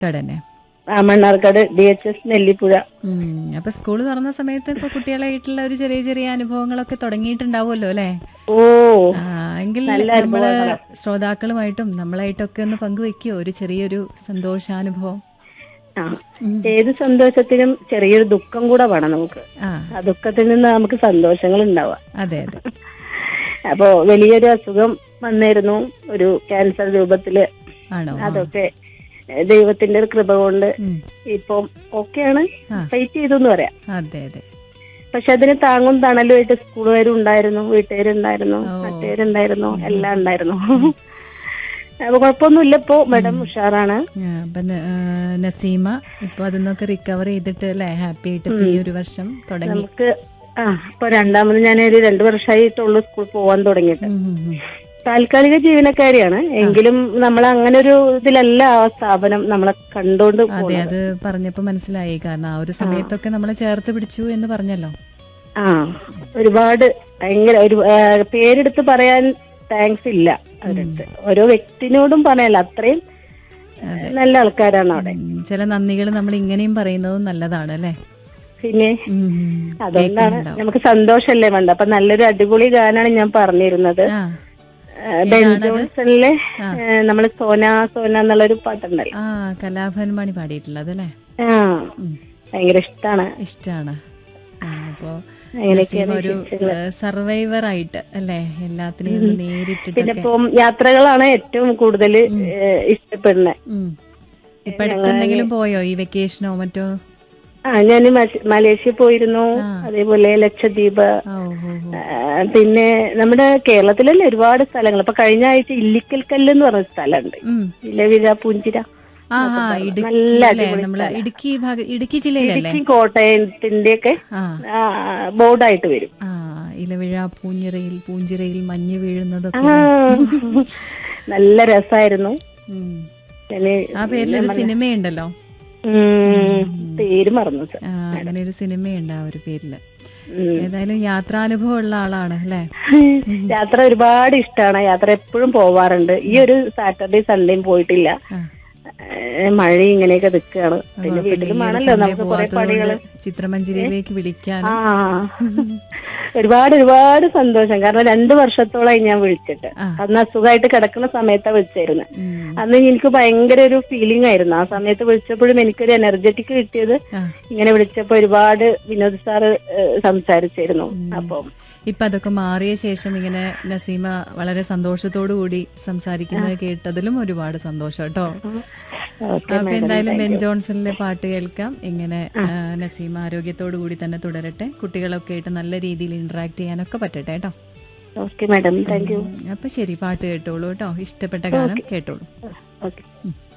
കടന്നെ ആ Mannarkkad D H S Nellipuzha ഉം. അപ്പൊ സ്കൂൾ തുറന്ന സമയത്ത് ഇപ്പൊ കുട്ടികളായിട്ടുള്ള ഒരു ചെറിയ ചെറിയ അനുഭവങ്ങളൊക്കെ തുടങ്ങിയിട്ടുണ്ടാവുമല്ലോ അല്ലെ ഓ എങ്കിൽ നല്ല നമ്മള് അനുഭവങ്ങളാ. ശ്രോതാക്കളുമായിട്ടും നമ്മളായിട്ടൊക്കെ ഒന്ന് പങ്കുവെക്കോ ഒരു ചെറിയൊരു സന്തോഷാനുഭവം ആ ഏത് സന്തോഷത്തിനും ചെറിയൊരു ദുഃഖം കൂടെ വേണം നമുക്ക് ആ ആ ദുഃഖത്തിൽ നിന്ന് നമുക്ക് സന്തോഷങ്ങൾ ഉണ്ടാവുക അതെ അതെ അപ്പോ വലിയൊരു അസുഖം വന്നിരുന്നു ഒരു ക്യാൻസർ രൂപത്തില് ആണോ ആ. അതൊക്കെ ഏഹ്, ദൈവത്തിന്റെ ഒരു കൃപ കൊണ്ട് ഉം. ഇപ്പം ഓക്കെയാണ് ആ. ഫൈറ്റ് ചെയ്തു എന്ന് പറയാം അതെ അതെ പക്ഷെ അതിന് താങ്ങും തണലുമായിട്ട് സ്കൂളുകാരും ഉണ്ടായിരുന്നു വീട്ടുകാരുണ്ടായിരുന്നു ഓ. മറ്റേരുണ്ടായിരുന്നു എല്ലാം ഉണ്ടായിരുന്നു അപ്പൊ കുഴപ്പമൊന്നുമില്ല ഇപ്പോ മാഡം ഉഷാറാണ് ആ, അപ്പൊ ന- ആ, നസീമ ഇപ്പൊ അതിന്നൊക്കെ റിക്കവർ ചെയ്തിട്ട് അല്ലെ ഹാപ്പി ആയിട്ട് ഇപ്പൊ ഈ ഒരു വർഷം തുടങ്ങി നമുക്ക് ആ ഇപ്പൊ രണ്ടാമത് ഞാൻ ഒരു രണ്ടു വർഷമായിട്ടുള്ളൂ സ്കൂൾ പോവാൻ തുടങ്ങിയിട്ട് ഉം, ഉം, ഉം. താൽക്കാലിക ജീവനക്കാരിയാണ് എങ്കിലും നമ്മൾ അങ്ങനെ ഒരു ഇതിലല്ല ആ സ്ഥാപനം നമ്മളെ കണ്ടോണ്ട് അതെ പോകുന്നത് അത് പറഞ്ഞപ്പോ മനസ്സിലായി കാരണം ആ ഒരു സമയത്തൊക്കെ നമ്മളെ ചേർത്ത് പിടിച്ചു എന്ന് പറഞ്ഞല്ലോ ആ ഒരുപാട് ഭയങ്കര ഒരു ആ, പേരെടുത്ത് പറയാൻ താങ്ക്സ് ഇല്ല അവരടുത്ത് ഓരോ വ്യക്തിനോടും പറയല്ല അത്രയും നല്ല ആൾക്കാരാണ് അവിടെ ഉം, ചില നന്ദികൾ നമ്മൾ ഇങ്ങനെയും പറയുന്നതും നല്ലതാണ് അല്ലേ പിന്നെ ഉം, ഉം. അതുകൊണ്ടാണ് കേൾക്കുന്നുണ്ടാവും. നമുക്ക് സന്തോഷല്ലേ വേണ്ട അപ്പൊ നല്ലൊരു അടിപൊളി ഗാനാണ് ഞാൻ പറഞ്ഞിരുന്നത് ആ ആ, ബെൻ ജോൺസണിലെ നമ്മള് സോന സോന എന്നുള്ളൊരു പാട്ടുണ്ടല്ലോ ആ കലാഭവൻ മണി പാടിയിട്ടുള്ളത് അല്ലേ ആ ഭയങ്കര ഇഷ്ടാണ് ഇഷ്ടാണ് ആ, അപ്പോ അങ്ങനെയൊക്കെയാണ് നസീമ ഒരു സർവൈവർ ആയിട്ട് അല്ലേ എല്ലാത്തിനെയും ഒന്ന് പിന്നെ നേരിട്ടിട്ടൊക്കെ ഇപ്പം യാത്രകളാണ് ഏറ്റവും കൂടുതൽ ഇഷ്ടപ്പെടുന്നത് ഉം. ഇപ്പൊ അടുത്തെന്തെങ്കിലും പോയോ ഈ വെക്കേഷനോ മറ്റോ ആ ഞാൻ മലേഷ്യ പോയിരുന്നു ആ. അതേപോലെ ലക്ഷദ്വീപ് ആ, ഓ, ഓ, ഓ. ആ, പിന്നെ നമ്മുടെ കേരളത്തിലല്ലേ ഒരുപാട് സ്ഥലങ്ങൾ ഇപ്പൊ കഴിഞ്ഞ ആഴ്ച ഇല്ലിക്കൽ കല്ല് എന്ന് പറഞ്ഞ സ്ഥലമുണ്ട് ഉം. ഇലവിഴ പൂഞ്ചിര ആ ആ ഇടുക്കി നല്ല അല്ലേ അടിപൊളി നമ്മള് ഇടുക്കി ഭാഗ ഇടുക്കി ജില്ലയിലല്ലേ ഇടുക്കി കോട്ടയത്തിന്റെ ഒക്കെ ആ ബോർഡായിട്ട് വരും ആ ഇലവിഴ പൂഞ്ഞിറയിൽ പൂഞ്ചിറയിൽ മഞ്ഞ് വീഴുന്നതൊക്കെ ആ, നല്ല രസായിരുന്നു ഉം. ഞാന് ആ പേരിലൊരു സിനിമയുണ്ടല്ലോ ഉം, പേര് മറന്നു സർ ആ, അങ്ങനെ ഒരു സിനിമയുണ്ട് ആ ഒരു പേരില് ഉം. ഏതായാലും യാത്രാനുഭവം ഉള്ള ആളാണ് അല്ലേ യാത്ര ഒരുപാട് ഇഷ്ടമാണ് യാത്ര എപ്പോഴും പോവാറുണ്ട് ഈ ഒരു സാറ്റർഡേ സൺഡേയും പോയിട്ടില്ല ആ. ഏഹ് മഴ ഇങ്ങനെയൊക്കെ നിൽക്കുകയാണ് പിന്നെ കുഴപ്പമില്ല. വീട്ടിലും ഈ ഒരു ആണല്ലോ Sunday നമുക്ക് കുറെ പണികള് പോവാത്തതുകൊണ്ട് ചിത്രമഞ്ജരിയിലേക്ക് വിളിക്കാൻ ആ ഒരുപാട് ഒരുപാട് സന്തോഷം കാരണം രണ്ടു വർഷത്തോളമായി ഞാൻ വിളിച്ചിട്ട് ആ. അന്ന് അസുഖമായിട്ട് കിടക്കുന്ന സമയത്താ വിളിച്ചായിരുന്നു ഉം. അന്ന് എനിക്ക് ഭയങ്കര ഒരു ഫീലിംഗ് ആയിരുന്നു ആ സമയത്ത് വിളിച്ചപ്പോഴും എനിക്കൊരു എനർജറ്റിക് കിട്ടിയത് ആ. ഇങ്ങനെ വിളിച്ചപ്പോ ഒരുപാട് വിനോദ് സാറ് ഏഹ് സംസാരിച്ചിരുന്നു അപ്പം ഇപ്പൊ അതൊക്കെ മാറിയ ശേഷം ഇങ്ങനെ നസീമ വളരെ സന്തോഷത്തോടു കൂടി സംസാരിക്കുന്നത് കേട്ടതിലും ഒരുപാട് സന്തോഷം കേട്ടോ ഓക്കെ അപ്പൊ എന്തായാലും ബെൻ ജോൺസണിലെ പാട്ട് കേൾക്കാം ഇങ്ങനെ ആ, നസീമ ആരോഗ്യത്തോടു കൂടി തന്നെ തുടരട്ടെ കുട്ടികളൊക്കെ ആയിട്ട് നല്ല രീതിയിൽ ഇന്ററാക്ട് ചെയ്യാനൊക്കെ പറ്റട്ടെ കേട്ടോ ഓക്കെ മാഡം താങ്ക് യു അപ്പൊ ശരി പാട്ട് കേട്ടോളൂ കേട്ടോ ഇഷ്ടപ്പെട്ട ഗാനം കേട്ടോളൂ ഓക്കെ ഉം.